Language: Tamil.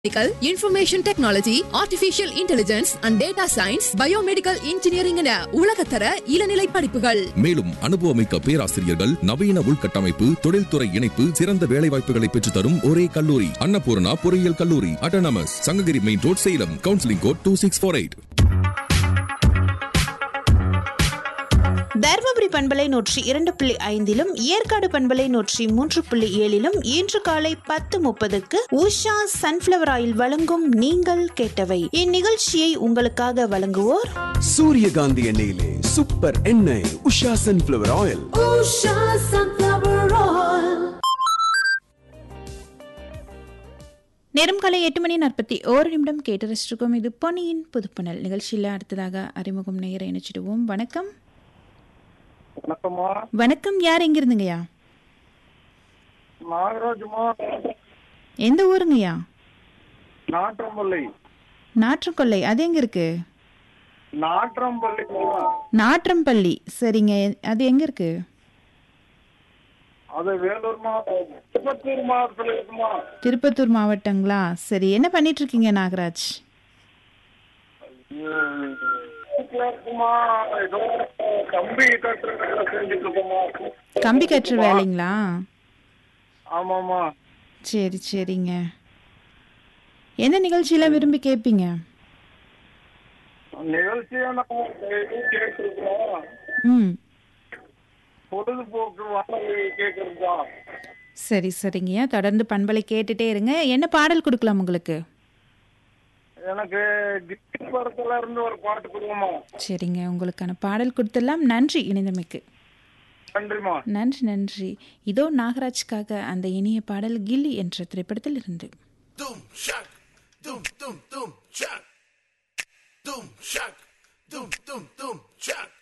Medical, Information Technology, Artificial Intelligence and Data Science, Biomedical Engineering என உலகத்தர இளநிலை படிப்புகள் மேலும் அனுபவமிக்க பேராசிரியர்கள் நவீன உள்கட்டமைப்பு தொழில்துறை இணைப்பு சிறந்த வேலைவாய்ப்புகளை பெற்றுத் தரும் ஒரே கல்லூரி அன்னபூர்ணா பொறியியல் கல்லூரி autonomous Sankagiri main road Salem counselling code two six four eight Dharmapuri பண்பலை நூற்றி இரண்டு புள்ளி ஐந்திலும் ஏற்காடு பண்பலை நூற்றி மூன்று புள்ளி ஏழிலும் இன்று காலை பத்து முப்பதுக்கு உஷா சன்ஃபிளவர் ஆயில் வழங்கும் நீங்கள் கேட்டவை இந்நிகழ்ச்சியை உங்களுக்காக வழங்குவோர் சூரியகாந்தி எண்ணெயிலே சூப்பர் எண்ணெய் உஷா சன்ஃபிளவர் ஆயில் நேரம் காலை எட்டு மணி நாற்பத்தி ஓரு நிமிடம் கேட்டு ரசிச்சிருக்கோம் இது பொன்னியின் புதுப்பணல் நிகழ்ச்சியில் அடுத்ததாக அறிமுகம் நேர இணைச்சிடுவோம் வணக்கம் வணக்கம்மா வணக்கம் யார் எங்கிருந்துங்கய்யா நாகராஜுமா எந்த ஊருங்கய்யா நாற்றம்பள்ளி நாற்றுக்கொல்லை அது எங்க இருக்கு நாற்றம்பள்ளி நாற்றம்பள்ளி சரிங்க அது எங்க இருக்கு அது வேலூர் மாவட்டம் திருப்பத்தூர் மாவட்டத்தில் இருக்குமா திருப்பத்தூர் மாவட்டங்களா சரி என்ன பண்ணிட்டு இருக்கீங்க நாகராஜ் ம், வீட்டுல இருக்குமா ஏதோ கம்பி கட்டுற வேலை செஞ்சுட்டு இருக்கோமா கம்பி கட்டுற வேலைங்களா ஆமாமா சரி சரிங்க எந்த நிகழ்ச்சியெல்லாம் விரும்பி கேட்பீங்க நிகழ்ச்சியை நம்ம கேட்டுருக்கோம் ம் பொழுதுபோக்கு வானொலி கேட்கறதா சரி சரிங்கய்யா தொடர்ந்து பண்பலை கேட்டுட்டே இருங்க என்ன பாடல் கொடுக்கலாம் உங்களுக்கு எனக்கு கிஃப்ட் படத்துல இருந்து ஒரு பாட்டு கொடுங்கம்மா சரிங்க உங்களுக்கான பாடல் கொடுத்துடலாம் நன்றி இணைந்தமைக்கு நன்றிம்மா நன்றி நன்றி இதோ நாகராஜ்காக அந்த இனிய பாடல் கில்லி என்ற திரைப்படத்தில் இருந்து Doom shock, doom doom doom shock, doom shock, doom doom doom shock.